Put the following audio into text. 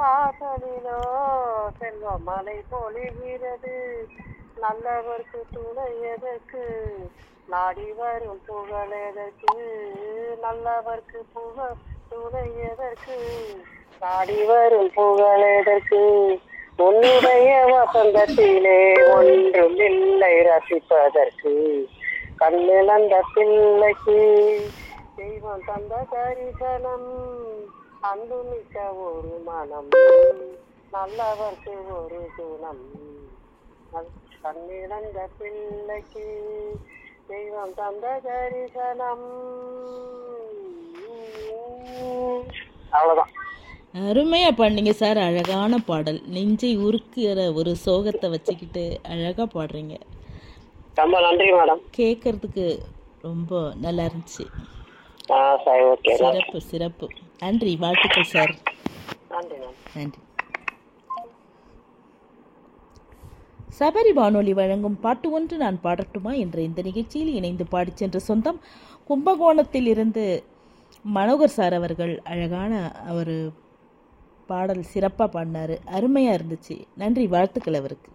வாசலிலோ செல்வ மலை பொழிகிறது நல்லவர்க்கு துணை எதற்கு நாடி வரும் புகழ் எதற்கு நல்லவர்க்கு புகழ் துணை எதற்கு நாடி வரும் புகழ் எதற்கு உன்னுடைய வசந்தத்திலே ஒன்றும் இல்லை ரசிப்பதற்கு கண்ணிழந்த பிள்ளைக்கு தெய்வம் தந்த தரிசனம் அன்பு மிக்க ஒரு மனம் நல்லவர்க்கு ஒரு குணம் கண்ணிழந்த பிள்ளைக்கு தெய்வம் தந்த தரிசனம் அவ்வளவுதான் அருமையா பாடினீங்க சார் அழகான பாடல் நெஞ்சை உருக்குற ஒரு சோகத்தை வச்சுக்கிட்டு அழகா பாடுறீங்க ரொம்ப நன்றி மேடம் கேட்கறதுக்கு ரொம்ப நல்லா இருந்துச்சு ஆ சரி ஓகே சிறப்பு சிறப்பு நன்றி வாழ்த்துக்கள் சார் நன்றி மேம் நன்றி சபரி வானொலி வழங்கும் பாட்டு ஒன்று நான் பாடட்டுமா என்ற இந்த நிகழ்ச்சியில் இணைந்து பாடிச் சென்ற சொந்தம் கும்பகோணத்தில் இருந்து மனோகர் சார் அவர்கள் அழகான ஒரு பாடல் சிறப்பாக பாடினார் அருமையாக இருந்துச்சு நன்றி வாழ்த்துக்கள் அவருக்கு